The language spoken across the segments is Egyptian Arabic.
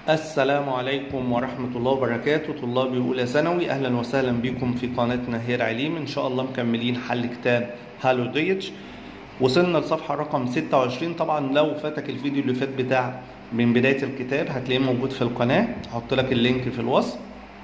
السلام عليكم ورحمة الله وبركاته طلابي أولى ثانوي أهلا وسهلا بكم في قناتنا هير عليم إن شاء الله مكملين حل كتاب هالو ديتش وصلنا لصفحة رقم 26 طبعا لو فاتك الفيديو اللي فات بتاع من بداية الكتاب هتلاقيه موجود في القناة هحط لك اللينك في الوصف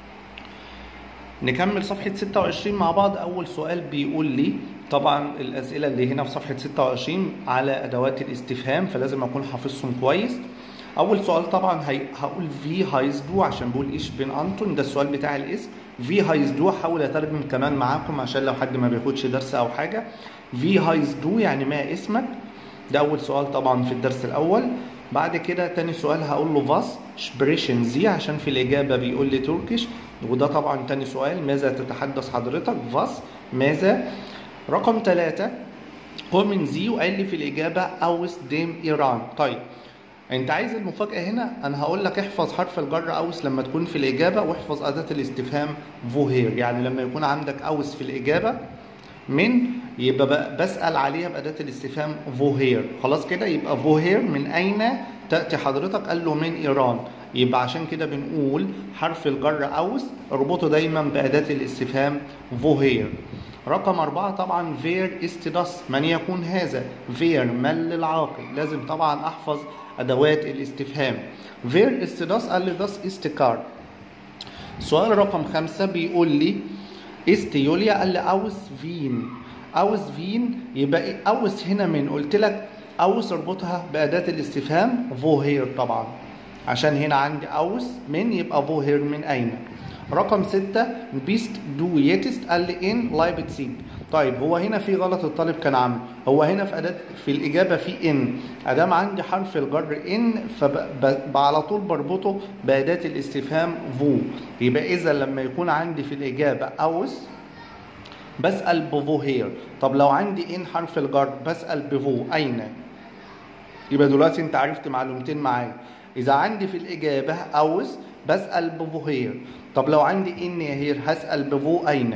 نكمل صفحة 26 مع بعض أول سؤال بيقول لي طبعا الأسئلة اللي هنا في صفحة 26 على أدوات الاستفهام فلازم أكون حافظهم كويس أول سؤال طبعا هي... هقول في هايز دو عشان بقول إيش بين أنتون ده السؤال بتاع الاسم في هايز دو هحاول أترجم كمان معاكم عشان لو حد ما بياخدش درس أو حاجة في هايز دو يعني ما اسمك ده أول سؤال طبعا في الدرس الأول بعد كده تاني سؤال هقول له فاس سبريشن زي عشان في الإجابة بيقول لي تركيش وده طبعا تاني سؤال ماذا تتحدث حضرتك فاس ماذا رقم ثلاثة هو من زي وقال لي في الإجابة أوس ديم إيران طيب انت عايز المفاجأة هنا انا هقول لك احفظ حرف الجر اوس لما تكون في الإجابة واحفظ أداة الاستفهام فوهير يعني لما يكون عندك اوس في الإجابة من يبقى بسأل عليها بأداة الاستفهام فوهير خلاص كده يبقى فوهير من أين تأتي حضرتك قال له من إيران يبقى عشان كده بنقول حرف الجر أوس اربطه دايما بأداة الاستفهام فوهير رقم أربعة طبعا فير استداس من يكون هذا فير من للعاقل لازم طبعا أحفظ أدوات الاستفهام فير استداس قال لي داس استكار سؤال رقم خمسة بيقول لي است يوليا قال لي أوس فين أوس فين يبقى إيه أوس هنا من قلت لك أوس اربطها بأداة الاستفهام فوهير طبعا عشان هنا عندي أوس من يبقى فوهير من أين رقم ستة بيست دو يتست قال لي إن لايبتسيج طيب هو هنا في غلط الطالب كان عامله هو هنا في أداة في الإجابة في إن أدام عندي حرف الجر إن فعلى طول بربطه بأداة الاستفهام فو يبقى إذا لما يكون عندي في الإجابة أوس بسأل بفو هير طب لو عندي إن حرف الجر بسأل بفو أين يبقى دلوقتي أنت عرفت معلومتين معايا إذا عندي في الإجابة أوس بسأل بفو هير طب لو عندي إن هير هسأل بفو أين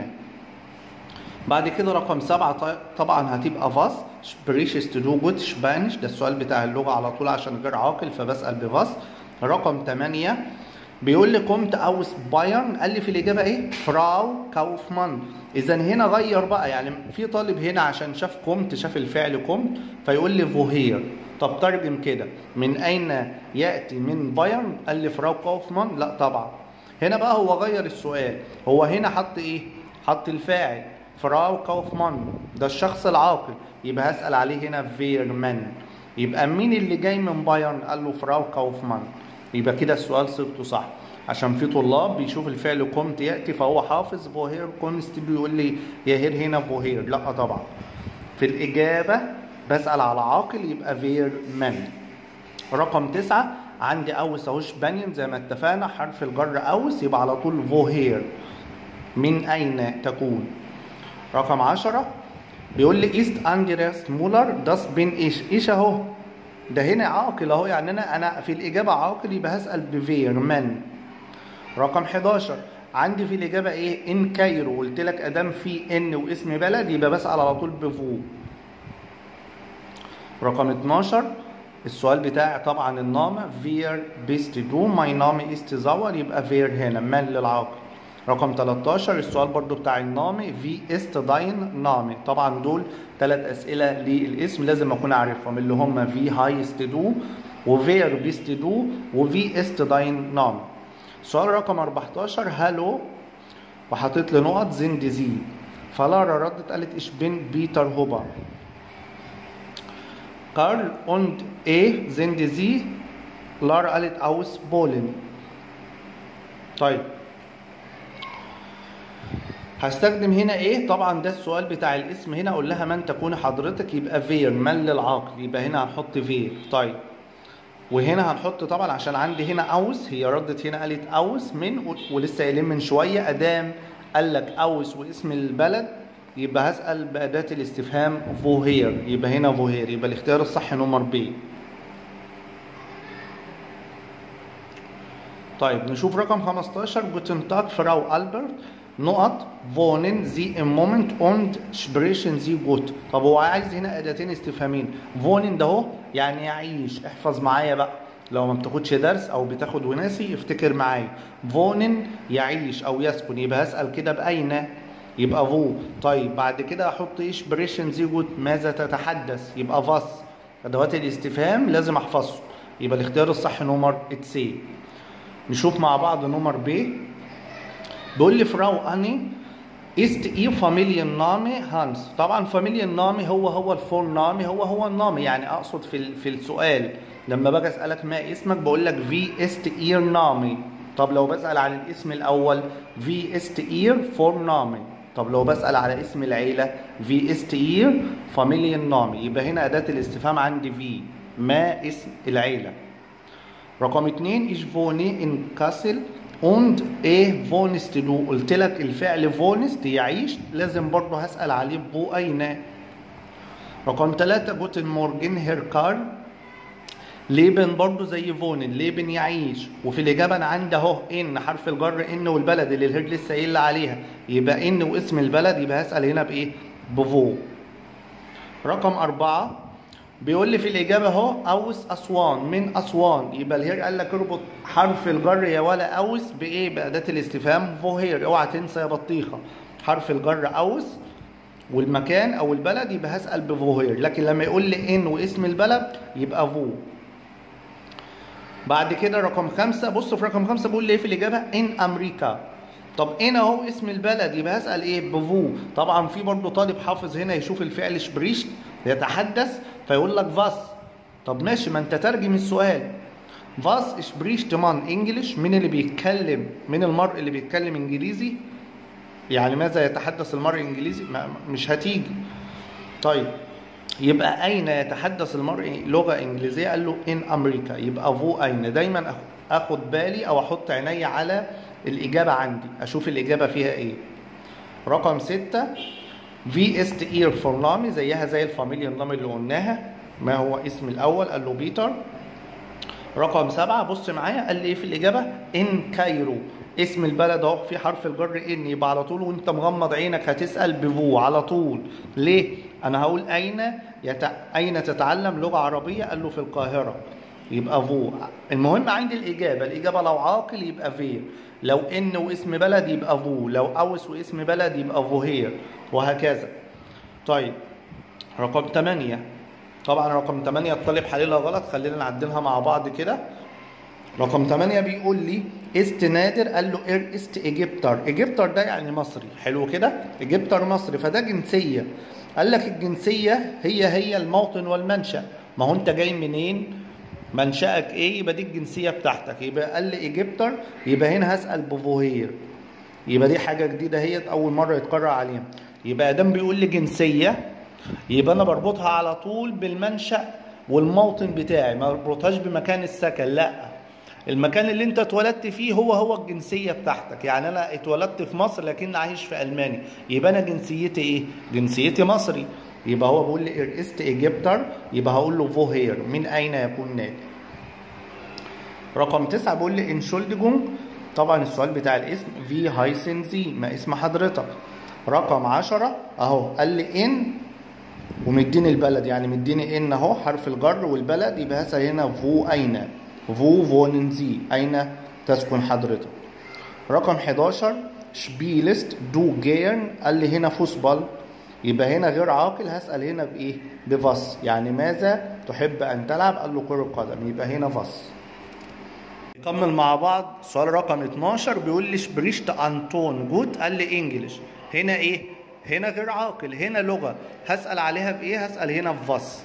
بعد كده رقم سبعة طبعا هتبقى فاس بريشس تو دو جود سبانش ده السؤال بتاع اللغة على طول عشان غير عاقل فبسأل بفاس رقم ثمانية بيقول لي قمت اوس بايرن قال لي في الاجابه ايه فراو كاوفمان اذا هنا غير بقى يعني في طالب هنا عشان شاف قمت شاف الفعل قمت فيقول لي فوهير طب ترجم كده من اين ياتي من بايرن قال لي فراو كاوفمان لا طبعا هنا بقى هو غير السؤال هو هنا حط ايه حط الفاعل فراو كاوفمان ده الشخص العاقل يبقى هسال عليه هنا فيرمان يبقى مين اللي جاي من بايرن قال له فراو كاوفمان يبقى كده السؤال صيغته صح عشان في طلاب بيشوف الفعل قمت ياتي فهو حافظ فوهير كونست بيقول لي يا هير هنا فوهير لا طبعا في الاجابه بسال على عاقل يبقى فير من رقم تسعة عندي اوس اهوش بانيون زي ما اتفقنا حرف الجر اوس يبقى على طول فوهير من اين تكون رقم عشرة بيقول لي ايست اندرياس مولر داس بين ايش ايش اهو ده هنا عاقل اهو يعني انا انا في الاجابه عاقل يبقى هسال بفير من رقم 11 عندي في الاجابه ايه ان كايرو قلت لك ادام في ان واسم بلد يبقى بسال على طول بفو رقم 12 السؤال بتاعي طبعا النامه فير بيست دو ماي نام است زور يبقى فير هنا من للعاقل رقم 13 السؤال برضو بتاع النامي في است داين نامي طبعا دول ثلاث اسئله للاسم لازم اكون عارفهم اللي هم في هايست دو وفير بيست دو وفي است داين نامي سؤال رقم 14 هالو وحطيت لي نقط زين دي زي فلارا ردت قالت ايش بين بيتر هوبا كارل und ايه زين دي زي لارا قالت اوس بولن طيب هستخدم هنا ايه طبعا ده السؤال بتاع الاسم هنا اقول لها من تكون حضرتك يبقى فير من للعاقل يبقى هنا هنحط فير طيب وهنا هنحط طبعا عشان عندي هنا اوس هي ردت هنا قالت اوس من ولسه قايلين من شويه ادام قال لك اوس واسم البلد يبقى هسال باداه الاستفهام فوهير يبقى هنا فوهير يبقى الاختيار الصح نمر بي طيب نشوف رقم 15 جوتن تاك فراو البرت نقط wohnen sie im Moment und sprechen sie gut طب هو عايز هنا اداتين استفهامين wohnen ده اهو يعني يعيش احفظ معايا بقى لو ما بتاخدش درس او بتاخد وناسي افتكر معايا فونن يعيش او يسكن يبقى هسال كده باين يبقى فو طيب بعد كده احط ايش بريشن زيجوت ماذا تتحدث يبقى فاس ادوات الاستفهام لازم احفظه يبقى الاختيار الصح نمر اتسي نشوف مع بعض نمر ب بيقول لي فراو اني است ايه فاميليان نامي هانس طبعا فاميليان نامي هو هو الفور نامي هو هو النامي يعني اقصد في ال- في السؤال لما باجي اسالك ما اسمك بقول لك في است اير نامي طب لو بسال عن الاسم الاول في است اير فور نامي طب لو بسال على اسم العيله في است اير فاميليان نامي يبقى هنا اداه الاستفهام عندي في ما اسم العيله رقم اتنين ich wohne in Kassel und ايه wohnst du قلت لك الفعل wohnst يعيش لازم برضه هسأل عليه wo أين رقم ثلاثة جوتن مورجن هير كار ليبن برضه زي فونن ليبن يعيش وفي الإجابة أنا عندي أهو إن حرف الجر إن والبلد اللي الهير لسه قايل عليها يبقى إن واسم البلد يبقى هسأل هنا بإيه؟ بفو رقم أربعة بيقول لي في الإجابة أهو أوس أسوان من أسوان يبقى الهير قال لك اربط حرف الجر يا ولا أوس بإيه؟ بأداة الاستفهام فوهير أوعى تنسى يا بطيخة حرف الجر أوس والمكان أو البلد يبقى هسأل بفوهير لكن لما يقول لي إن واسم البلد يبقى فو بعد كده رقم خمسة بص في رقم خمسة بيقول لي ايه في الإجابة إن أمريكا طب إن أهو اسم البلد يبقى هسأل إيه بفو طبعا في برضه طالب حافظ هنا يشوف الفعل شبريشت يتحدث فيقول لك فاس طب ماشي ما أنت ترجم السؤال فاس شبريشت مان انجلش مين اللي بيتكلم مين المرء اللي بيتكلم انجليزي يعني ماذا يتحدث المرء انجليزي ما مش هتيجي طيب يبقى أين يتحدث المرء لغة إنجليزية؟ قال له إن أمريكا يبقى فو أين؟ دايما أخ- آخد بالي أو أحط عيني على الإجابة عندي أشوف الإجابة فيها إيه. رقم ستة في است إير فور نامي زيها زي الفاميليا نامي اللي قلناها ما هو اسم الأول؟ قال له بيتر رقم سبعة بص معايا قال لي ايه في الإجابة؟ إن كايرو اسم البلد اهو في حرف الجر إن يبقى على طول وأنت مغمض عينك هتسأل بفو على طول ليه؟ أنا هقول أين يت... أين تتعلم لغة عربية؟ قال له في القاهرة يبقى فو المهم عندي الإجابة الإجابة لو عاقل يبقى فير لو إن واسم بلد يبقى فو لو أوس واسم بلد يبقى فوهير وهكذا طيب رقم 8 طبعا رقم 8 الطالب حللها غلط خلينا نعدلها مع بعض كده رقم 8 بيقول لي است نادر قال له اير است ايجيبتر ايجيبتر ده يعني مصري حلو كده ايجيبتر مصري فده جنسيه قال لك الجنسيه هي هي الموطن والمنشا ما هو انت جاي منين منشأك ايه يبقى دي الجنسيه بتاعتك يبقى قال لي ايجيبتر يبقى هنا هسأل بفوهير يبقى دي حاجه جديده هي اول مره يتقرر عليها يبقى ادام بيقول لي جنسيه يبقى انا بربطها على طول بالمنشأ والموطن بتاعي ما بربطهاش بمكان السكن لا المكان اللي انت اتولدت فيه هو هو الجنسيه بتاعتك يعني انا اتولدت في مصر لكن عايش في المانيا يبقى انا جنسيتي ايه جنسيتي مصري يبقى هو بيقول لي ارست ايجيبتر يبقى هقول له فوهير من اين يكون نادر رقم تسعة بيقول لي انشولدجونج طبعا السؤال بتاع الاسم في هايسن زي ما اسم حضرتك رقم عشرة اهو قال لي ان ومديني البلد يعني مديني ان اهو حرف الجر والبلد يبقى هسأل هنا فو اين فو فونن زي اين تسكن حضرتك رقم 11 شبيلست دو جيرن قال لي هنا فوسبال يبقى هنا غير عاقل هسأل هنا بإيه؟ بفاس يعني ماذا تحب أن تلعب؟ قال له كرة قدم يبقى هنا فاس نكمل مع بعض سؤال رقم 12 بيقول لي شبريشت أنطون جوت قال لي إنجلش هنا إيه؟ هنا غير عاقل هنا لغة هسأل عليها بإيه؟ هسأل هنا بفاس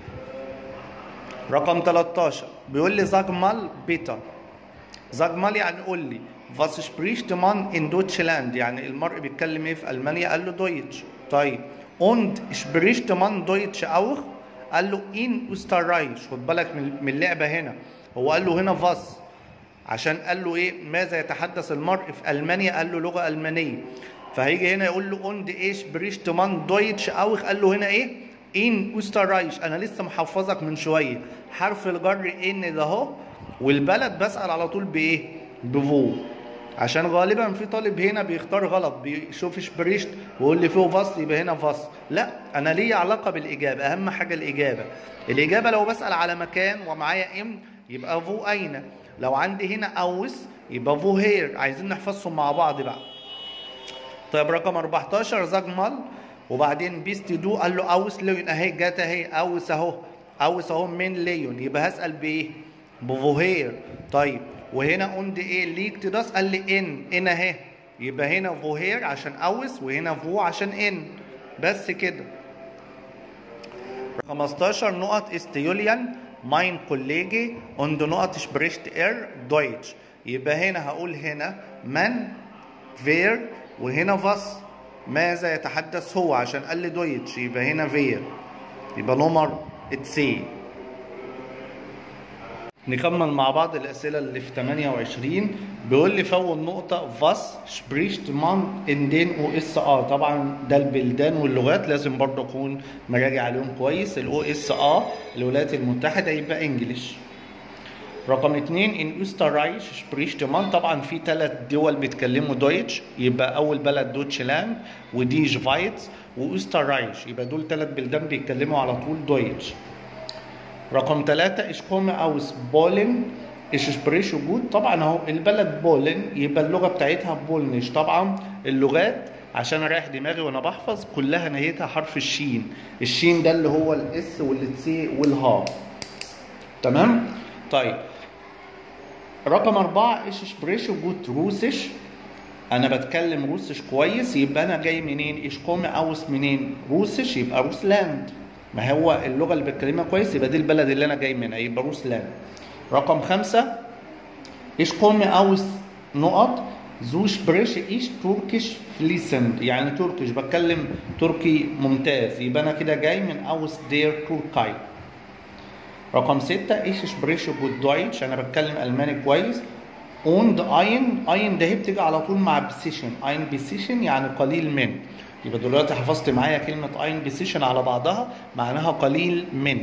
رقم 13 بيقول لي زاجمال بيتا زاجمال يعني قول لي was spricht man in Deutschland يعني المرء بيتكلم ايه في المانيا قال له دويتش طيب und spricht man Deutsch auch قال له in Österreich خد بالك من من اللعبه هنا هو قال له هنا فاس عشان قال له ايه ماذا يتحدث المرء في المانيا قال له لغه المانيه فهيجي هنا يقول له und ايه spricht man Deutsch auch قال له هنا ايه ان اوسترايش انا لسه محفظك من شويه حرف الجر ان ده اهو والبلد بسال على طول بايه بفو عشان غالبا في طالب هنا بيختار غلط بيشوف شبريشت ويقول لي فيه فاصل يبقى هنا فاصل لا انا ليا علاقه بالاجابه اهم حاجه الاجابه الاجابه لو بسال على مكان ومعايا ام يبقى فو اين لو عندي هنا اوس يبقى فو هير عايزين نحفظهم مع بعض بقى طيب رقم 14 زجمل وبعدين بيست دو قال له اوس ليون اهي جت اهي اوس اهو اوس اهو من ليون يبقى هسال بايه بفوهير طيب وهنا قلت ايه ليك تداس قال لي ان ان اهي يبقى هنا فوهير عشان اوس وهنا فو عشان ان بس كده 15 نقط استيوليان ماين كوليجي und نقط spricht er Deutsch يبقى هنا هقول هنا من wer وهنا was ماذا يتحدث هو عشان قال لي دويتش يبقى هنا wer يبقى نمر اتسي نكمل مع بعض الأسئلة اللي في 28 بيقول لي في أول نقطة فاس spricht man in den USA طبعا ده البلدان واللغات لازم برضه أكون مراجع عليهم كويس ال USA الولايات المتحدة يبقى انجلش رقم اتنين ان اوسترايش spricht man طبعا في ثلاث دول بيتكلموا دويتش يبقى اول بلد دوتشلاند ودي شفايتس واوسترايش يبقى دول ثلاث بلدان بيتكلموا على طول دويتش رقم ثلاثة ich komme aus Polen ich spreche gut طبعا اهو البلد بولن يبقى اللغة بتاعتها بولنش طبعا اللغات عشان اريح دماغي وانا بحفظ كلها نهايتها حرف الشين الشين ده اللي هو الاس والتسي والها تمام طيب رقم أربعة إيش سبريشو جوت روسش أنا بتكلم روسش كويس يبقى أنا جاي منين؟ إيش قوم أوس منين؟ روسش يبقى روسلاند ما هو اللغة اللي بتكلمها كويس يبقى دي البلد اللي أنا جاي منها يبقى روسلاند رقم خمسة إيش قوم أوس نقط زو سبريش إيش تركش فليسند يعني تركش بتكلم تركي ممتاز يبقى أنا كده جاي من أوس دير تركاي رقم ستة ايش سبريشو جود دويتش انا بتكلم الماني كويس und ein ein ده هي بتيجي على طول مع بسيشن ein بسيشن يعني قليل من يبقى دلوقتي حفظت معايا كلمة ein بسيشن على بعضها معناها قليل من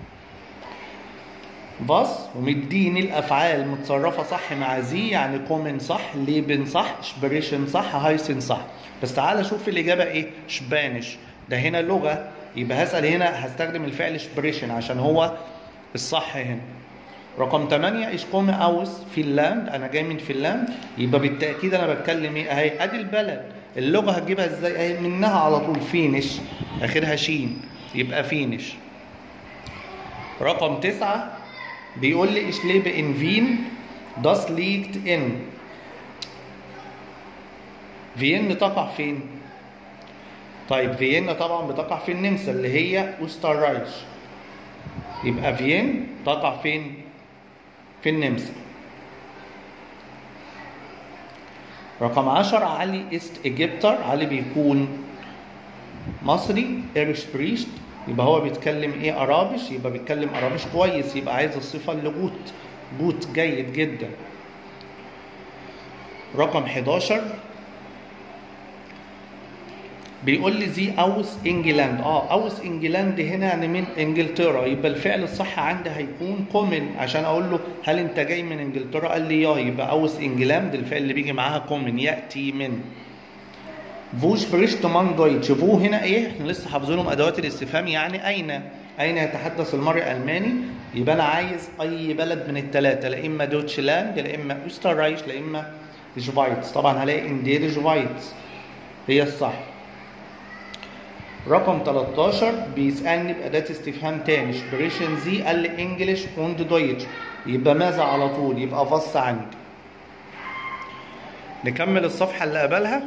باص ومديني الافعال متصرفه صح مع زي يعني كومن صح ليبن صح شبريشن صح هايسن صح بس تعالى شوف الاجابه ايه شبانش ده هنا لغه يبقى هسال هنا هستخدم الفعل شبريشن عشان هو الصح هنا رقم 8 ايش قوم اوس فنلاند انا جاي من فنلاند يبقى بالتاكيد انا بتكلم ايه اهي ادي البلد اللغه هتجيبها ازاي اهي منها على طول فينش اخرها شين يبقى فينش رقم 9 بيقول لي ich lebe in Wien das liegt in فين تقع فين طيب فيينا طبعا بتقع في النمسا اللي هي اوسترايش يبقى فين تقع فين في النمسا رقم 10 علي است ايجيبتر علي بيكون مصري ايرش بريست يبقى هو بيتكلم ايه ارابش يبقى بيتكلم ارابش كويس يبقى عايز الصفه اللي جوت جوت جيد جدا رقم 11 بيقول لي زي اوس انجلاند اه اوس انجلاند هنا يعني من انجلترا يبقى الفعل الصح عندي هيكون كومن عشان اقول له هل انت جاي من انجلترا قال لي اه يبقى اوس انجلاند الفعل اللي بيجي معاها كومن ياتي من فو سبريشت مان دويتش فو هنا ايه احنا لسه حافظينهم ادوات الاستفهام يعني اين اين يتحدث المرء الماني يبقى انا عايز اي بلد من الثلاثه لا اما دوتشلاند لا اما اوسترايش لا اما شفايتس طبعا هلاقي اندير شفايتس هي الصح رقم 13 بيسألني بأداة استفهام تاني سبريشن زي قال لي انجلش und دويتش يبقى ماذا على طول يبقى فص عندي نكمل الصفحة اللي قبلها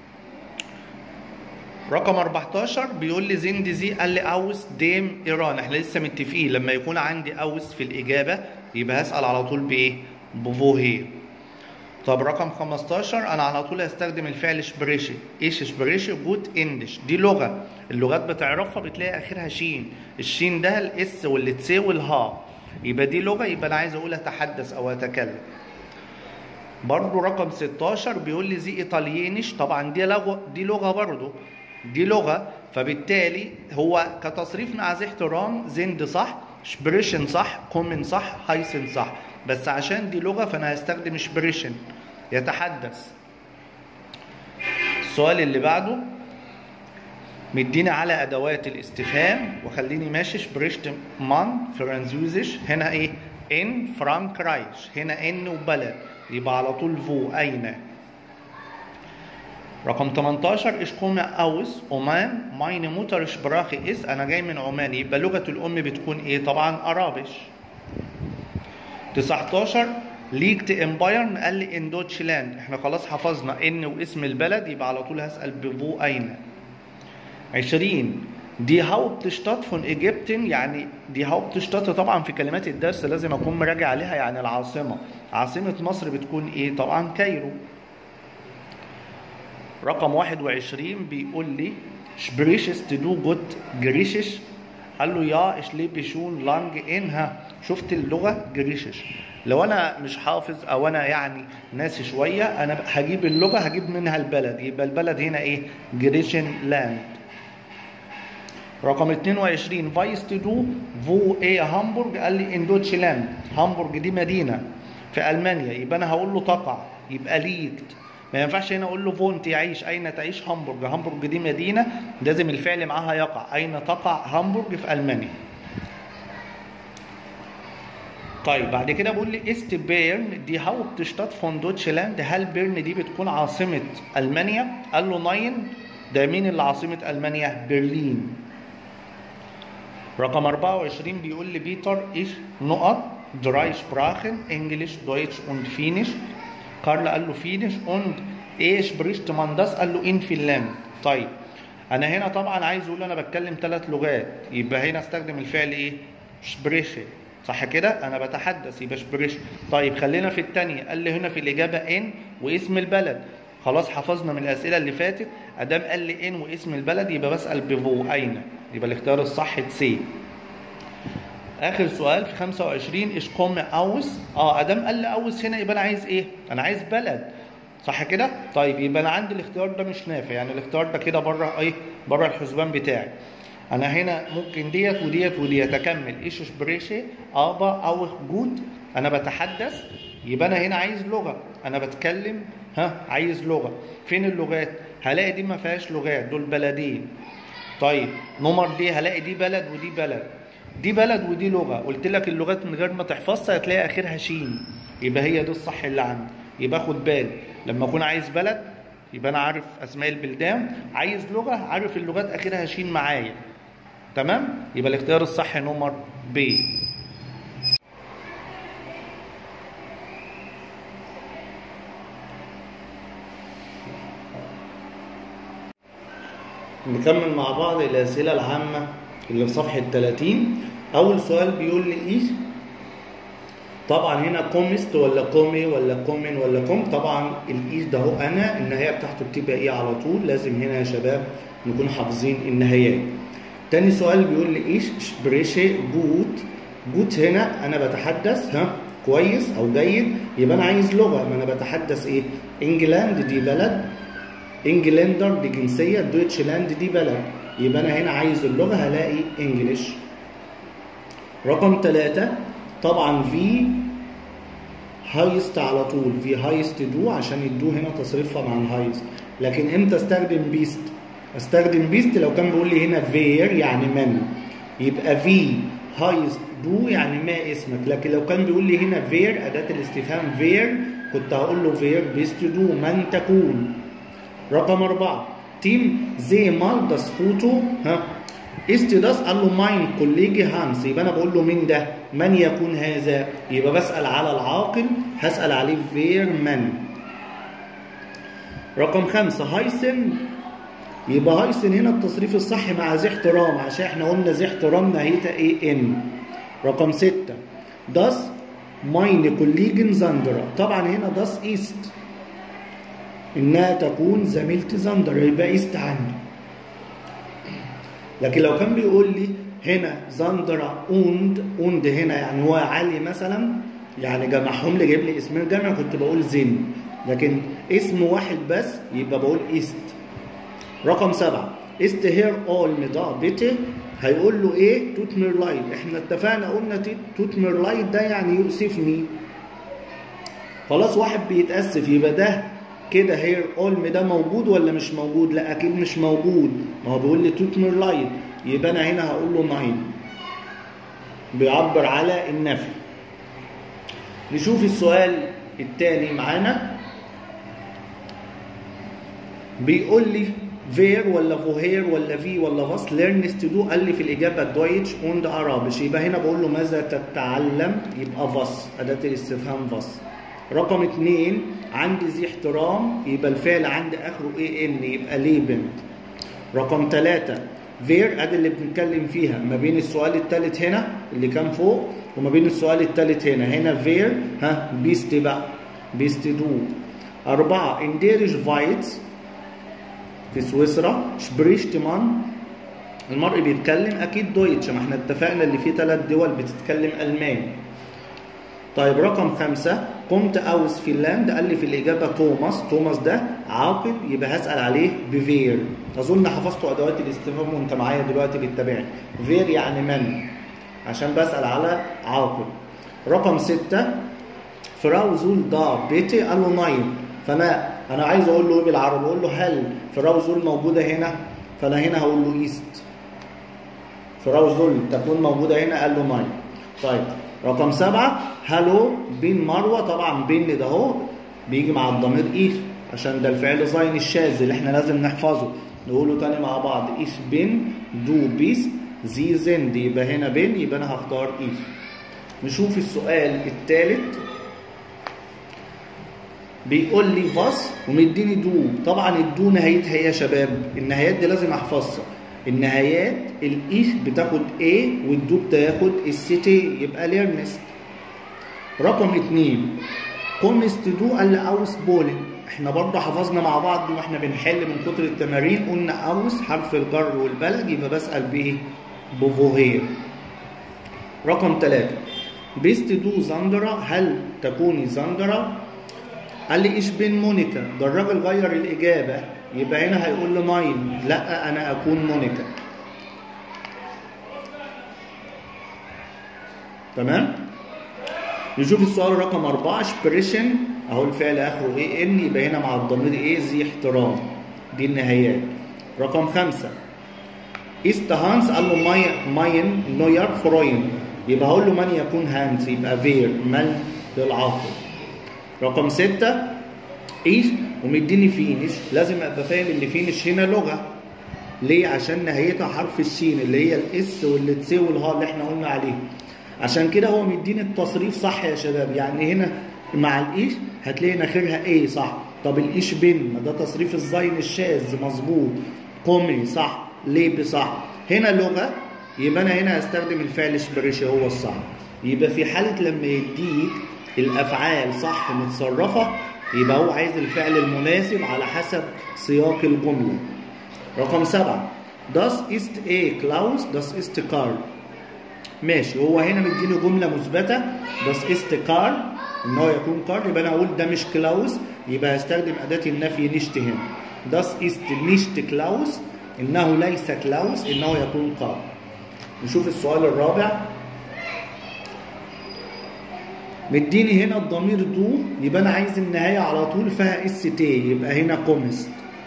رقم 14 بيقول لي زند زي قال لي اوس ديم ايران احنا لسه متفقين لما يكون عندي اوس في الاجابه يبقى هسال على طول بايه بفوهي طب رقم 15 انا على طول هستخدم الفعل شبريشي ايش شبريشي جود اندش دي لغه اللغات بتعرفها بتلاقي اخرها شين الشين ده الاس والتسي والها يبقى دي لغه يبقى انا عايز اقول اتحدث او اتكلم برضو رقم 16 بيقول لي زي ايطاليانش طبعا دي لغه دي لغه برضو دي لغه فبالتالي هو كتصريف مع ذي احترام زند صح شبريشن صح كومن صح هايسن صح بس عشان دي لغه فانا هستخدم شبريشن يتحدث السؤال اللي بعده مديني على ادوات الاستفهام وخليني ماشي شبريشت مان فرانزوزش هنا ايه ان فرانكرايش هنا ان وبلد يبقى على طول فو اين رقم 18 ich komme aus عمان meine Muttersprache ist انا جاي من عمان يبقى لغة الام بتكون ايه طبعا ارابش 19 liegt in Bayern قال لي in Deutschland احنا خلاص حفظنا ان واسم البلد يبقى على طول هسأل بفو اين 20 دي Hauptstadt von Ägypten يعني دي Hauptstadt طبعا في كلمات الدرس لازم اكون مراجع عليها يعني العاصمة عاصمة مصر بتكون ايه طبعا كايرو رقم 21 بيقول لي sprichst du gut Griechisch قال له يا ich lebe schon lange inها شفت اللغة جريشش لو انا مش حافظ او انا يعني ناسي شوية انا هجيب اللغة هجيب منها البلد يبقى البلد هنا ايه جريشن لاند رقم 22 فايست دو فو ايه هامبورج قال لي ان دوتشلاند هامبورج دي مدينة في المانيا يبقى انا هقول له تقع يبقى ليكت ما ينفعش هنا اقول له فون تعيش اين تعيش هامبورج هامبورج دي مدينه لازم الفعل معاها يقع اين تقع هامبورج في المانيا طيب بعد كده بقول لي است بيرن دي هاوبتشتات فون دوتشلاند هل بيرن دي بتكون عاصمه المانيا قال له ناين ده مين اللي عاصمه المانيا برلين رقم 24 بيقول لي بيتر ايش نقط دراي سبراخن انجلش دويتش und فينيش كارل قال له فينيش und ايش بريشت مانداس قال له ان فنلاند طيب انا هنا طبعا عايز اقول انا بتكلم ثلاث لغات يبقى هنا استخدم الفعل ايه سبريشي صح كده انا بتحدث يبقى سبريش طيب خلينا في الثانيه قال لي هنا في الاجابه ان واسم البلد خلاص حفظنا من الاسئله اللي فاتت ادام قال لي ان واسم البلد يبقى بسال بفو اين يبقى الاختيار الصح سي اخر سؤال في 25 ايش قوم اوس اه ادام قال لي اوس هنا يبقى انا عايز ايه انا عايز بلد صح كده طيب يبقى انا عندي الاختيار ده مش نافع يعني الاختيار ده كده بره ايه بره الحسبان بتاعي انا هنا ممكن ديت وديت وديت اكمل ايش بريشي ابا او جود انا بتحدث يبقى انا هنا عايز لغه انا بتكلم ها عايز لغه فين اللغات هلاقي دي ما فيهاش لغات دول بلدين طيب نمر دي هلاقي دي بلد ودي بلد دي بلد ودي لغه قلت لك اللغات من غير ما تحفظها هتلاقي اخرها شين يبقى هي دي الصح اللي عندي يبقى خد بالي لما اكون عايز بلد يبقى انا عارف اسماء البلدان عايز لغه عارف اللغات اخرها شين معايا تمام يبقى الاختيار الصح نمر ب نكمل مع بعض الأسئلة العامة اللي في صفحة 30 أول سؤال بيقول لي إيه طبعا هنا كومست ولا كومي ولا كومن ولا كوم طبعا الإيش ده هو أنا النهاية بتاعته بتبقى إيه على طول لازم هنا يا شباب نكون حافظين النهايات تاني سؤال بيقول لي إيش سبريشي جوت جوت هنا أنا بتحدث ها كويس أو جيد يبقى أنا عايز لغة ما أنا بتحدث إيه إنجلاند دي بلد انجلندر دي جنسيه دويتشلاند دي بلد يبقى انا هنا عايز اللغه هلاقي انجلش رقم ثلاثة طبعا في هايست على طول في هايست دو عشان الدو هنا تصريفها مع الهايست لكن امتى استخدم بيست استخدم بيست لو كان بيقول لي هنا فير يعني من يبقى في هايست دو يعني ما اسمك لكن لو كان بيقول لي هنا فير اداه الاستفهام فير كنت هقول له فير بيست دو من تكون رقم أربعة تيم زي مال داس فوتو ها است داس قال له ماين كوليجي هانس يبقى انا بقول له مين ده من يكون هذا يبقى بسأل على العاقل هسأل عليه فير من رقم خمسة هايسن يبقى هايسن هنا التصريف الصح مع ذي احترام عشان احنا قلنا ذي احترام نهايتها ايه ان رقم ستة داس ماين كوليجن زاندرا طبعا هنا داس ايست انها تكون زميلة زندر يبقى ايست عندي لكن لو كان بيقول لي هنا زندرا اوند اوند هنا يعني هو علي مثلا يعني جمعهم لي جايب لي اسمين جمع كنت بقول زن لكن اسم واحد بس يبقى بقول ايست رقم سبعة است هير اول مضاء بيته هيقول له ايه توتمير لايت احنا اتفقنا قلنا توتمير لايت ده يعني يؤسفني خلاص واحد بيتأسف يبقى ده كده هير اولم ده موجود ولا مش موجود لا اكيد مش موجود ما هو بيقول لي توتمر لايت يبقى انا هنا هقول له ناين بيعبر على النفي نشوف السؤال الثاني معانا بيقول لي فير ولا فوهير ولا في ولا فاس ليرنست دو قال لي في الاجابه دويتش اوند ارابش يبقى هنا بقول له ماذا تتعلم يبقى فاس اداه الاستفهام فاس رقم اثنين عندي ذي احترام يبقى الفعل عندي اخره اي ان يبقى ليبن رقم ثلاثة فير ادي اللي بنتكلم فيها ما بين السؤال الثالث هنا اللي كان فوق وما بين السؤال الثالث هنا هنا فير ها بيست بقى بيست دو أربعة انديرش فايتس في سويسرا شبريشت مان المرء بيتكلم اكيد دويتش ما احنا اتفقنا اللي فيه ثلاث دول بتتكلم الماني طيب رقم خمسة قمت أوس فنلاند قال لي في الإجابة توماس توماس ده عاقل يبقى هسأل عليه بفير أظن حفظتوا أدوات الاستفهام وأنت معايا دلوقتي بتتابعني فير يعني من عشان بسأل على عاقل رقم ستة فراو زول دا بيتي قال له ناين فأنا أنا عايز أقول له إيه بالعربي أقول له هل فراو زول موجودة هنا فأنا هنا هقول له إيست فراو زول تكون موجودة هنا قال له ناين طيب رقم سبعة هلو بين مروة طبعا بين ده اهو بيجي مع الضمير إيش عشان ده الفعل زين الشاذ اللي احنا لازم نحفظه نقوله تاني مع بعض إيش بين دو بيس زي زند يبقى هنا بين يبقى أنا هختار إيش نشوف السؤال الثالث بيقول لي فاس ومديني دو طبعا الدو نهايتها ايه يا شباب النهايات دي لازم احفظها النهايات الايش بتاخد A والدو بتاخد السي تي يبقى ليرنست رقم اتنين كومست دو قال لي اوس بولن احنا برضه حفظنا مع بعض دي واحنا بنحل من كتر التمارين قلنا اوس حرف الجر والبلد يبقى بسأل بايه؟ بفوهير رقم ثلاثة بيست دو زندرة هل تكوني زندرة؟ قال لي ايش بين مونيكا ده الراجل غير الإجابة يبقى هنا هيقول لي ناين لا انا اكون مونيكا تمام نشوف السؤال رقم أربعة شبريشن أهو الفعل آخره إيه إن يبقى هنا مع الضمير إيه ذي احترام دي النهايات رقم خمسة إست هانس قال له ماي ماين نوير فروين يبقى هقول له من يكون هانس يبقى فير من للعاقل رقم ستة ايش ومديني فينش لازم ابقى فاهم ان فينش هنا لغه ليه عشان نهايتها حرف الشين اللي هي الاس والتس والها اللي احنا قلنا عليه عشان كده هو مديني التصريف صح يا شباب يعني هنا مع الايش هتلاقي اخرها ايه صح طب الايش بين ما ده تصريف الزين الشاذ مظبوط قومي صح ليه صح هنا لغه يبقى انا هنا هستخدم الفعل شبريشي هو الصح يبقى في حاله لما يديك الافعال صح متصرفه يبقى هو عايز الفعل المناسب على حسب سياق الجملة رقم سبعة Das ist a Klaus Das ist car ماشي هو هنا مديني جملة مثبتة Das ist car ان هو يكون كار يبقى انا اقول ده مش كلاوس يبقى هستخدم اداة النفي نشت هنا Das ist nicht Klaus انه ليس كلاوس انه يكون كار نشوف السؤال الرابع مديني هنا الضمير دو يبقى انا عايز النهايه على طول فيها اس تي يبقى هنا كومست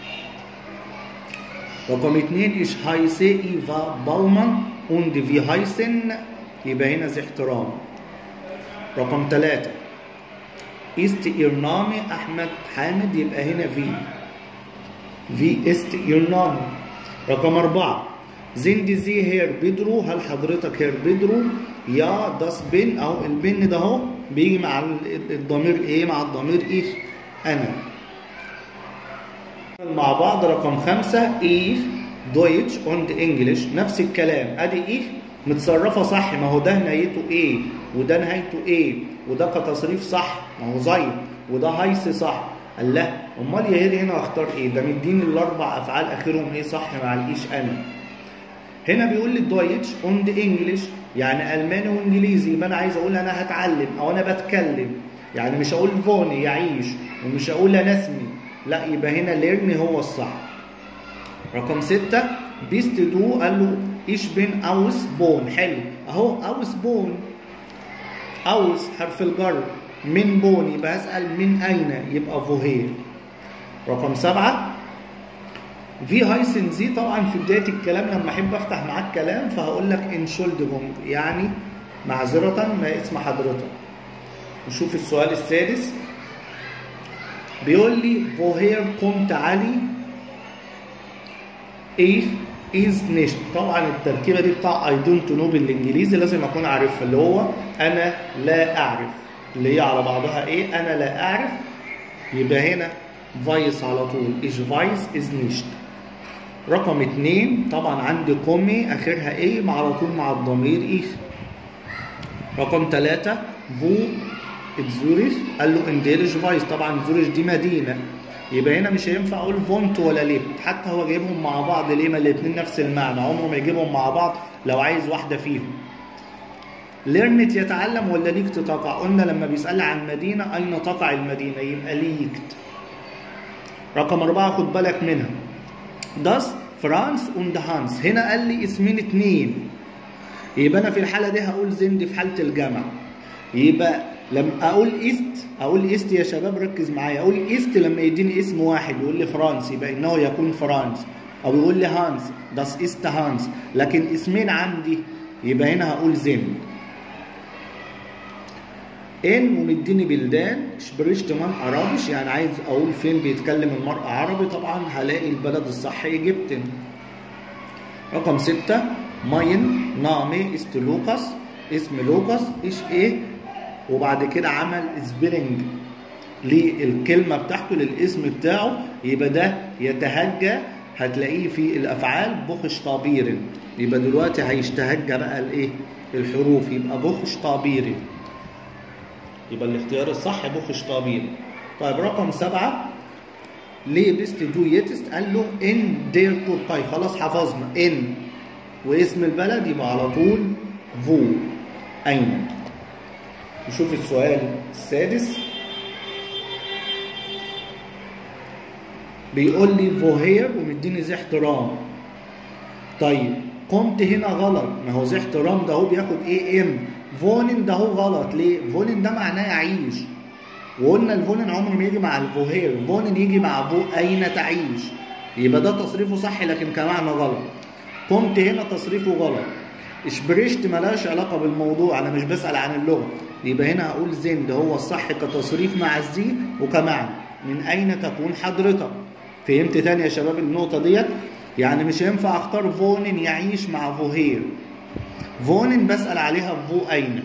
رقم اتنين ايش هايسي ايفا باومان und في هايسن يبقى هنا ذي احترام رقم ثلاثة ist ihr Name أحمد حامد يبقى هنا في في ist ihr Name رقم أربعة sind Sie Herr بيدرو هل حضرتك هير بيدرو يا das بن أو البن ده أهو بيجي مع الضمير ايه مع الضمير ايش انا مع بعض رقم خمسة ايه دويتش und انجلش نفس الكلام ادي ايه متصرفه صح ما هو ده نهايته ايه وده نهايته ايه وده كتصريف صح ما هو زي وده هيس صح قال لا امال يا هيري هنا اختار ايه ده مديني الاربع افعال اخرهم ايه صح مع الايش انا هنا بيقول لي دويتش und انجلش يعني الماني وانجليزي يبقى انا عايز اقول انا هتعلم او انا بتكلم يعني مش هقول فوني يعيش ومش هقول انا اسمي لا يبقى هنا ليرن هو الصح رقم ستة بيست دو قال له ايش بين اوس بون حلو اهو اوس بون اوس حرف الجر من بون يبقى اسال من اين يبقى فوهير رقم سبعة في هايسن زي طبعا في بدايه الكلام لما احب افتح معاك كلام فهقول لك انشولدجونج يعني معذره ما اسم حضرتك نشوف السؤال السادس بيقول لي woher kommt علي ايه is nicht طبعا التركيبه دي بتاع I don't know بالانجليزي لازم اكون عارفها اللي هو انا لا اعرف اللي هي على بعضها ايه انا لا اعرف يبقى هنا فايس على طول ايش فايس از نيشت رقم اتنين طبعا عندي كومي اخرها ايه مع على طول مع الضمير ايش رقم ثلاثة فو زوريش قال له انديرش فايس طبعا زوريش دي مدينة يبقى هنا مش هينفع اقول فونت ولا ليبت حتى هو جايبهم مع بعض ليه ما الاثنين نفس المعنى عمره ما يجيبهم مع بعض لو عايز واحدة فيهم ليرنت يتعلم ولا ليكت تقع قلنا لما بيسأل عن مدينة أين تقع المدينة يبقى ليكت رقم أربعة خد بالك منها داس فرانس und هانس هنا قال لي اسمين اتنين يبقى أنا في الحالة دي هقول زند في حالة الجمع يبقى لما أقول إيست أقول إيست يا شباب ركز معايا أقول إيست لما يديني اسم واحد يقول لي فرانس يبقى إنه يكون فرانس أو يقول لي هانس داس إيست هانس لكن اسمين عندي يبقى هنا هقول زند ان ومديني بلدان شبرشت مان عربش يعني عايز اقول فين بيتكلم المرأة عربي طبعا هلاقي البلد الصح ايجيبتن رقم ستة ماين نامي است لوكاس اسم لوكاس ايش ايه وبعد كده عمل سبيلنج للكلمة بتاعته للاسم بتاعه يبقى ده يتهجى هتلاقيه في الافعال بخش طابير يبقى دلوقتي هيشتهجى بقى الايه الحروف يبقى بخش طابيري يبقى الاختيار الصح بوخ شطابيل طيب رقم سبعة ليه بيست دو يتست قال له ان دير توركاي خلاص حفظنا ان واسم البلد يبقى على طول فو اين نشوف السؤال السادس بيقول لي فوهير ومديني ذي احترام طيب قمت هنا غلط ما هو ذي احترام ده هو بياخد ايه ام فونن ده هو غلط ليه؟ فونن ده معناه يعيش وقلنا الفونن عمره ما يجي مع الفوهير فونن يجي مع فو أين تعيش يبقى ده تصريفه صح لكن كمعنى غلط قمت هنا تصريفه غلط اشبرشت ملاش علاقة بالموضوع أنا مش بسأل عن اللغة يبقى هنا هقول زين ده هو الصح كتصريف مع الزي وكمعنى من أين تكون حضرتك فهمت تاني يا شباب النقطة ديت يعني مش هينفع اختار فونن يعيش مع فوهير فونن بسأل عليها فو أين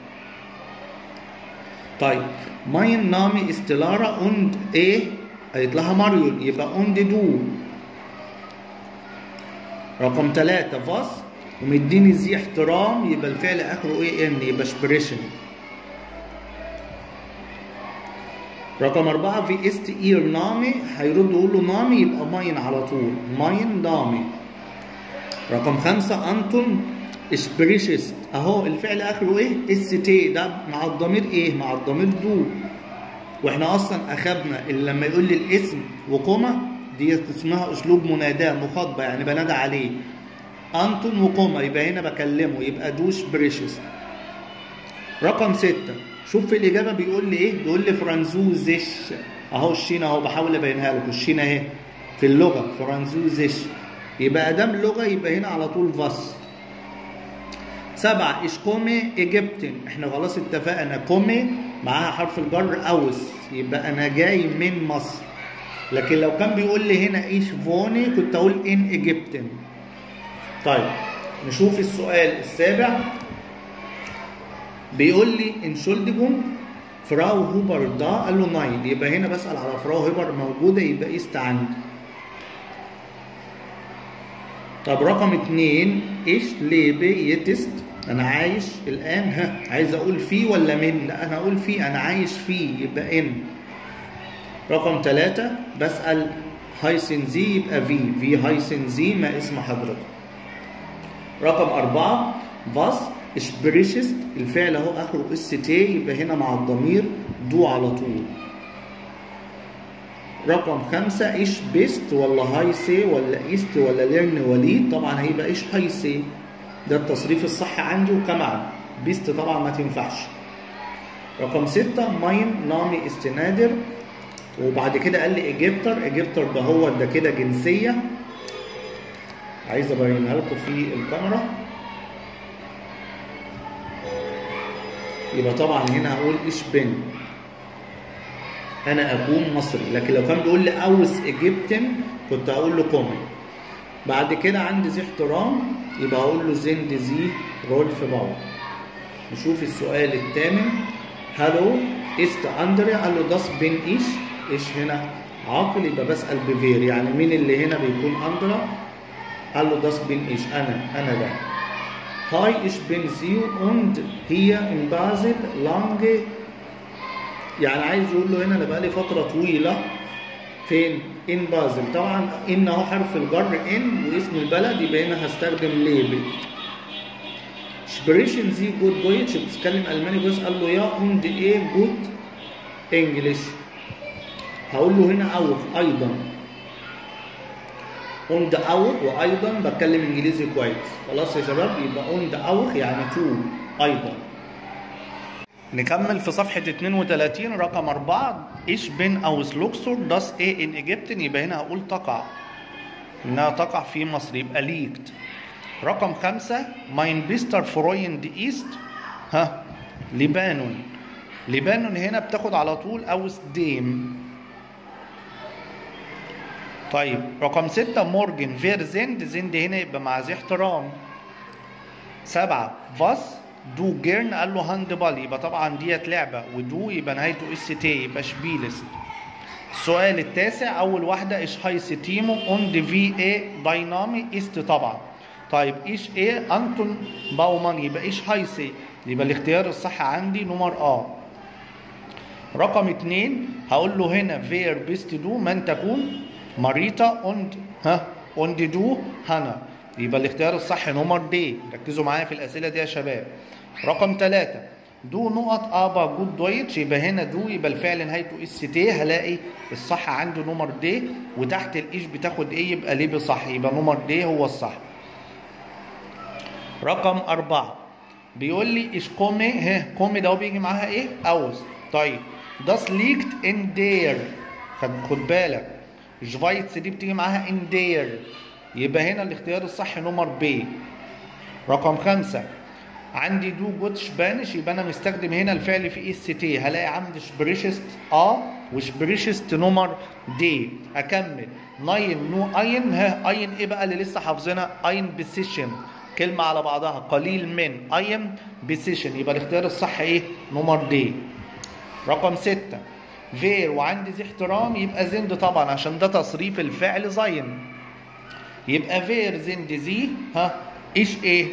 طيب ماين نامي استلارا und ايه قالت لها ماريون يبقى und دو رقم ثلاثة فاس ومديني زي احترام يبقى الفعل اخره ايه ان يبقى سبريشن رقم أربعة في است إير نامي هيرد يقول له نامي يبقى ماين على طول ماين نامي رقم خمسة أنتون سبريشست اهو الفعل اخره ايه اس تي ده مع الضمير ايه مع الضمير دو واحنا اصلا اخدنا اللي لما يقول لي الاسم وقومه دي اسمها اسلوب مناداه مخاطبه يعني بنادى عليه انتون وقومه يبقى هنا بكلمه يبقى دو سبريشست رقم ستة شوف في الاجابه بيقول لي ايه بيقول لي فرانزوزيش اهو الشين اهو بحاول ابينها لكم الشين اهي في اللغه فرانزوزيش يبقى ادام لغه يبقى هنا على طول فاس سبعة إيش كومي إيجيبتن إحنا خلاص اتفقنا كومي معاها حرف الجر أوس يبقى أنا جاي من مصر لكن لو كان بيقول لي هنا إيش فوني كنت أقول إن إيجيبتن طيب نشوف السؤال السابع بيقول لي انشولدجون فراو هوبر ده قال له ناين يبقى هنا بسأل على فراو هوبر موجودة يبقى إيست عندي طب رقم اتنين ايش ليبي يتست انا عايش الان ها عايز اقول فيه ولا من لا انا اقول فيه انا عايش فيه يبقى ان رقم ثلاثة بسأل هايسن زي يبقى في في هايسن زي ما اسم حضرتك رقم أربعة باص اشبريشست الفعل اهو اخره اس تي يبقى هنا مع الضمير دو على طول رقم خمسة ايش بيست ولا هاي سي ولا ايست ولا ليرن وليد طبعا هيبقى ايش هاي سي ده التصريف الصح عندي وكمعنى بيست طبعا ما تنفعش رقم ستة ماين نامي استنادر وبعد كده قال لي ايجيبتر ايجيبتر ده هو ده كده جنسية عايز ابينها لكم في الكاميرا يبقى طبعا هنا هقول ايش بن انا اكون مصري لكن لو كان بيقول لي اوس ايجيبتن كنت اقول له كومن بعد كده عندي زي احترام يبقى اقول له زند زي رول في باور نشوف السؤال الثامن هالو است اندريا قال له داس بين ايش ايش هنا عاقل يبقى بسال بفير يعني مين اللي هنا بيكون اندرا قال له داس بين ايش انا انا ده هاي ايش بين سيو und هي ان بازل لانجه يعني عايز يقول له هنا انا بقالي فتره طويله فين ان بازل طبعا ان اهو حرف الجر ان واسم البلد يبقى هنا هستخدم ليبل سبريشن زي جود دويتش بتتكلم الماني بس قال له يا und ايه جود انجلش هقول له هنا اوف ايضا und auch وايضا بتكلم انجليزي كويس خلاص يا شباب يبقى und auch يعني تو ايضا نكمل في صفحة 32 رقم 4 إيش بين أوس لوكسور داس إيه إن إيجيبتن يبقى هنا هقول تقع إنها تقع في مصر يبقى ليكت رقم خمسة ماين بيستر فرويند إيست ها لبانون لبانون هنا بتاخد على طول أوس ديم طيب رقم ستة مورجن فير زند زند هنا يبقى مع ذي احترام سبعة فاس دو جيرن قال له هاند بال يبقى طبعا ديت لعبة ودو يبقى نهايته اس تي يبقى شبيلست السؤال التاسع أول واحدة إيش هاي ستيمو أون دي في اي داينامي است طبعا طيب إيش ايه أنتون باومان يبقى إيش هاي سي يبقى الاختيار الصح عندي نمر اه رقم اتنين هقول له هنا فير بيست دو من تكون ماريتا اوند ها اوند دو هنا يبقى الاختيار الصح نمر دي ركزوا معايا في الاسئله دي يا شباب رقم ثلاثة دو نقط ابا جود دويتش يبقى هنا دو يبقى الفعل نهايته اس تي هلاقي الصح عنده نمر دي وتحت الايش بتاخد ايه يبقى ليه بصح يبقى نمر دي هو الصح رقم أربعة بيقول لي ايش قومي ها قومي ده بيجي معاها ايه اوز طيب das liegt in der خد خد بالك شفايتس دي بتيجي معاها ان دير يبقى هنا الاختيار الصح نمر بي رقم خمسة عندي دو جود شبانش يبقى انا مستخدم هنا الفعل في اس تي هلاقي عندي شبريشست اه وشبريشست نمر دي اكمل ناين نو اين ها اين ايه بقى اللي لسه حافظينها اين بسيشن كلمة على بعضها قليل من اين بسيشن يبقى الاختيار الصح ايه نمر دي رقم ستة فير وعندي ذي احترام يبقى زند طبعا عشان ده تصريف الفعل زين يبقى فير زند زي ها ايش ايه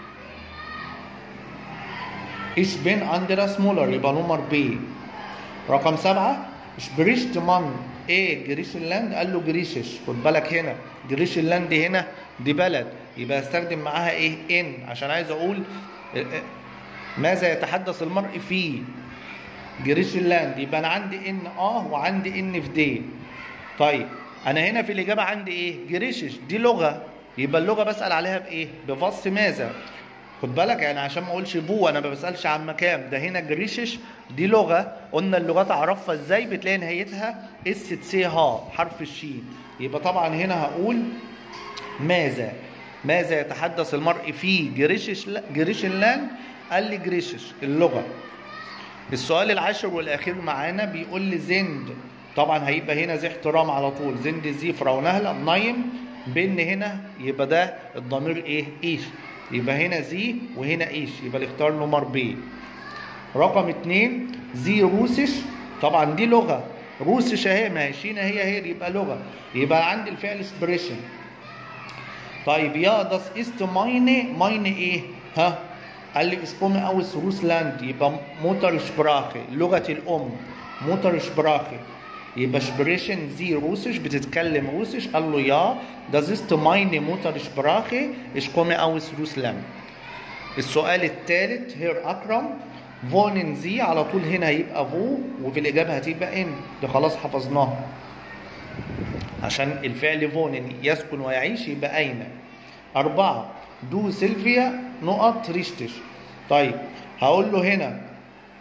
ايش بين اندراس مولر يبقى نمر بي رقم سبعة شبريشت مان ايه جريشلاند قال له جريشش خد بالك هنا جريشلاند هنا دي بلد يبقى استخدم معاها ايه ان عشان عايز اقول ماذا يتحدث المرء فيه جريشلاند يبقى انا عندي ان اه وعندي ان في دي طيب انا هنا في الاجابه عندي ايه جريشش دي لغه يبقى اللغه بسال عليها بايه بفص ماذا خد بالك يعني عشان ما اقولش بو انا ما بسالش عن مكان ده هنا جريشش دي لغه قلنا اللغات اعرفها ازاي بتلاقي نهايتها اس تسي ها حرف الشين يبقى طبعا هنا هقول ماذا ماذا يتحدث المرء في جريشش جريشلاند قال لي جريشش اللغه السؤال العاشر والاخير معانا بيقول لي زند طبعا هيبقى هنا زي احترام على طول زند زي فرونهلا نايم بين هنا يبقى ده الضمير ايه ايش يبقى هنا زي وهنا ايش يبقى الاختيار نمر بي رقم اتنين زي روسش طبعا دي لغه روسش اهي ما هي شينا هي هي يبقى لغه يبقى عندي الفعل سبريشن طيب يا داس است ماينه ماينه ايه ها قال لي ich komme aus Russland يبقى Muttersprache لغة الأم Muttersprache يبقى sprechen Sie Russisch بتتكلم روسيش قال له يا das ist meine Muttersprache ich komme aus Russland السؤال الثالث هير أكرم wohnen Sie على طول هنا هيبقى فو وفي الإجابة هتبقى إن ده خلاص حفظناها عشان الفعل فونن يسكن ويعيش يبقى أين أربعة دو سيلفيا نقط ريشتش طيب هقول له هنا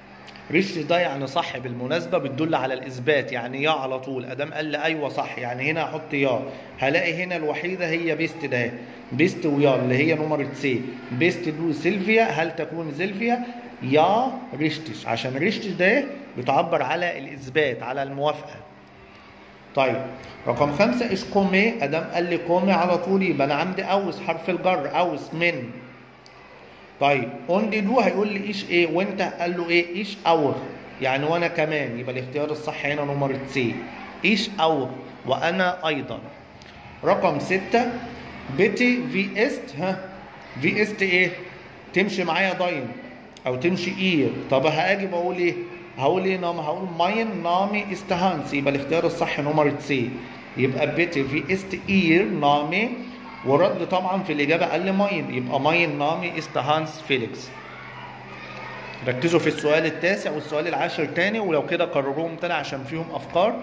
ريش ده يعني صح بالمناسبة بتدل على الإثبات يعني يا على طول أدام قال لي أيوة صح يعني هنا أحط يا هلاقي هنا الوحيدة هي بيست ده بيست ويا اللي هي نمرة سي بيست دو سيلفيا هل تكون سيلفيا يا ريشتش عشان ريشتش ده بتعبر على الإثبات على الموافقة طيب رقم خمسة إيش قومي أدام قال لي قومي على طول يبقى أنا عندي أوس حرف الجر أوس من طيب اون دي دو هيقول لي ايش ايه وانت قال له ايه ايش اور يعني وانا كمان يبقى الاختيار الصح هنا نمرة سي ايش اور وانا ايضا رقم ستة بيتي في است ها في است ايه تمشي معايا داين او تمشي اير طب هاجي بقول ايه هقول ايه نام هقول ماين نامي استهانس يبقى الاختيار الصح نمرة سي يبقى بيتي في است اير نامي ورد طبعا في الاجابه قال لي ماين يبقى ماين نامي است هانس فيليكس ركزوا في السؤال التاسع والسؤال العاشر تاني ولو كده كرروهم تاني عشان فيهم افكار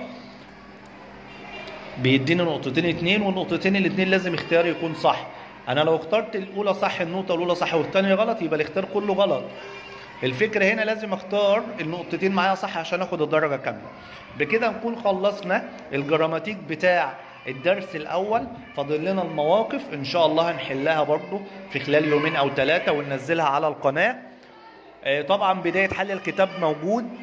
بيديني نقطتين اتنين والنقطتين الاتنين لازم اختياري يكون صح انا لو اخترت الاولى صح النقطه الاولى صح والثانيه غلط يبقى الاختيار كله غلط الفكرة هنا لازم اختار النقطتين معايا صح عشان اخد الدرجة كاملة بكده نكون خلصنا الجراماتيك بتاع الدرس الاول فاضل لنا المواقف ان شاء الله هنحلها برضو في خلال يومين او ثلاثة وننزلها على القناة آه، طبعا بداية حل الكتاب موجود